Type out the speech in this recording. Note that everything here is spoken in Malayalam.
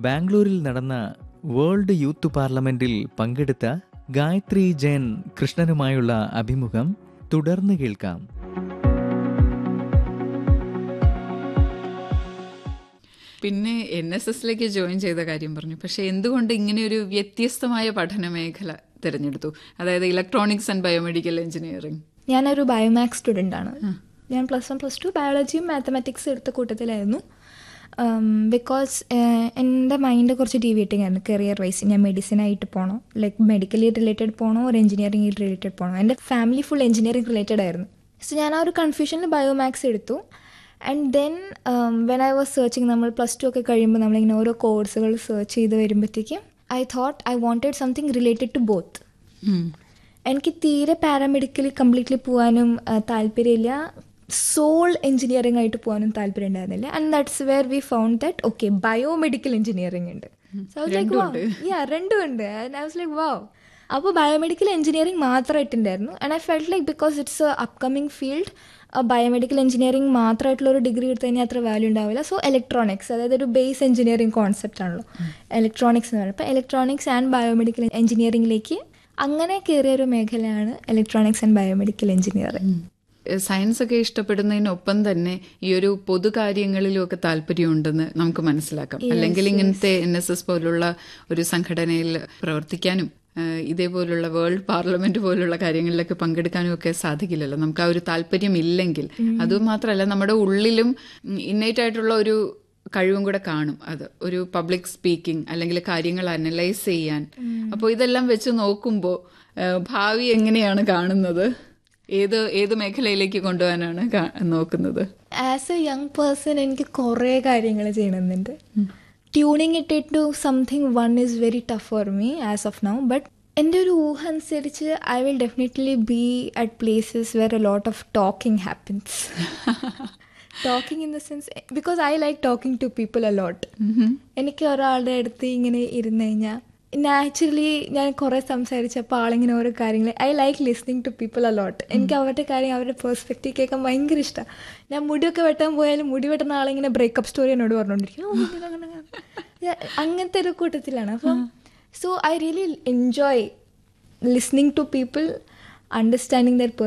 ബാംഗ്ലൂരിൽ നടന്ന വേൾഡ് യൂത്ത് പാർലമെന്റിൽ പങ്കെടുത്ത ഗായത്രി ജയൻ കൃഷ്ണനുമായുള്ള അഭിമുഖം തുടർന്ന് കേൾക്കാം പിന്നെ എൻ എസ് എസിലേക്ക് ജോയിൻ ചെയ്ത കാര്യം പറഞ്ഞു പക്ഷെ എന്തുകൊണ്ട് ഇങ്ങനെ ഒരു വ്യത്യസ്തമായ പഠന മേഖല തിരഞ്ഞെടുത്തു അതായത് ഇലക്ട്രോണിക്സ് ആൻഡ് ബയോമെഡിക്കൽ എഞ്ചിനീയറിംഗ് ഞാനൊരു ബയോമാക്സ് സ്റ്റുഡൻ്റ് ആണ് ഞാൻ പ്ലസ് വൺ പ്ലസ് ടു ബയോളജിയും മാത്തമാറ്റിക്സ് എടുത്ത കൂട്ടത്തിലായിരുന്നു ബിക്കോസ് എൻ്റെ മൈൻഡ് കുറച്ച് ഡീവിയേറ്റിംഗ് ആയിരുന്നു കരിയർ വൈസ് ഞാൻ മെഡിസിൻ ആയിട്ട് പോകണോ ലൈക്ക് മെഡിക്കലി റിലേറ്റഡ് പോകണോ ഒരു എഞ്ചിനീയറിംഗ് റിലേറ്റഡ് പോകണോ എൻ്റെ ഫാമിലി ഫുൾ എഞ്ചിനീയറിംഗ് റിലേറ്റഡ് ആയിരുന്നു സോ ഞാൻ ആ ഒരു കൺഫ്യൂഷനിൽ ബയോമാക്സ് എടുത്തു and then when I was searching നമ്മൾ പ്ലസ് ടു ഒക്കെ കഴിയുമ്പോൾ നമ്മളിങ്ങനെ ഓരോ കോഴ്സുകൾ സെർച്ച് ചെയ്ത് വരുമ്പോഴത്തേക്കും I thought I wanted something related to both എനിക്ക് തീരെ പാരാമെഡിക്കലി കംപ്ലീറ്റ്ലി പോകാനും ആ, താല്പര്യമില്ല സോൾ എഞ്ചിനീയറിംഗ് ആയിട്ട് പോകാനും താല്പര്യം ഉണ്ടായിരുന്നില്ല and that's where we found that okay biomedical engineering ഉണ്ട് യാ രണ്ടും ഉണ്ട് ഐ വാസ് ലൈക്ക് വാവ് അപ്പോൾ ബയോമെഡിക്കൽ എഞ്ചിനീയറിംഗ് മാത്രമായിട്ടുണ്ടായിരുന്നു and I felt like because it's a upcoming field biomedical engineering മാത്രമായിട്ടുള്ള ഒരു ഡിഗ്രി എടുത്തു കഴിഞ്ഞാൽ അത്ര വാല്യൂ ഉണ്ടാവില്ല സോ ഇലക്ട്രോണിക്സ് അതായത് ഒരു ബേസ് എഞ്ചിനീയറിംഗ് കോൺസെപ്റ്റ് ആണല്ലോ ഇലക്ട്രോണിക്സ് എന്ന് പറയുന്നത് അപ്പോൾ ഇലക്ട്രോണിക്സ് ആൻഡ് ബയോമെഡിക്കൽ എഞ്ചിനീയറിംഗിലേക്ക് അങ്ങനെ കയറിയ ഒരു മേഖലയാണ് electronics and biomedical engineering science ഒക്കെ ഇഷ്ടപ്പെടുന്നതിനൊപ്പം തന്നെ ഈ ഒരു പൊതുകാര്യങ്ങളിലും ഒക്കെ താല്പര്യമുണ്ടെന്ന് നമുക്ക് മനസ്സിലാക്കാം അല്ലെങ്കിൽ ഇങ്ങനത്തെ എൻ എസ് എസ് പോലുള്ള ഒരു സംഘടനയിൽ പ്രവർത്തിക്കാനും ആ, ഇതേപോലുള്ള വേൾഡ് പാർലമെന്റ് പോലുള്ള കാര്യങ്ങളിലൊക്കെ പങ്കെടുക്കാനും ഒക്കെ സാധിക്കില്ലല്ലോ നമുക്ക് ആ ഒരു താല്പര്യം ഇല്ലെങ്കിൽ അതുമാത്രമല്ല നമ്മുടെ ഉള്ളിലും ഇന്നേറ്റ് ആയിട്ടുള്ള ഒരു കഴിവും കൂടെ കാണും അത് ഒരു പബ്ലിക് സ്പീക്കിംഗ് അല്ലെങ്കിൽ കാര്യങ്ങൾ അനലൈസ് ചെയ്യാൻ അപ്പോൾ ഇതെല്ലാം വെച്ച് നോക്കുമ്പോൾ ഭാവി എങ്ങനെയാണ് കാണുന്നത് ഏത് ഏത് മേഖലയിലേക്ക് കൊണ്ടുപോകാനാണ് കാ- നോക്കുന്നത് ആസ് എ യങ് പേഴ്സൺ എനിക്ക് കുറേ കാര്യങ്ങൾ ചെയ്യണമെന്നുണ്ട് tuning it it to something one is very tough for me as of now but എൻ്റെ ഒരു ഊഹ അനുസരിച്ച് I will definitely be at places where a lot of talking happens talking in the sense because I like talking to people a lot എനിക്ക് ഒരാളുടെ അടുത്ത് ഇങ്ങനെ ഇരുന്ന് കഴിഞ്ഞാൽ നാച്ചുറലി ഞാൻ കുറേ സംസാരിച്ചപ്പോൾ ആളിങ്ങനെ ഓരോ കാര്യങ്ങൾ I like listening to people a lot എനിക്ക് അവരുടെ കാര്യം അവരുടെ പേഴ്സ്പെക്റ്റീവ് കേൾക്കാൻ ഭയങ്കര ഇഷ്ടമാണ് ഞാൻ മുടിയൊക്കെ വെട്ടാൻ പോയാലും മുടി വെട്ടുന്ന ആളിങ്ങനെ ബ്രേക്കപ്പ് സ്റ്റോറി എന്നോട് പറഞ്ഞുകൊണ്ടിരിക്കും "ഓ, ഇങ്ങനെ, അങ്ങനെ, അങ്ങനെ." അങ്ങനത്തെ ഒരു കൂട്ടത്തിലാണ് അപ്പം so I really enjoy listening to people understanding there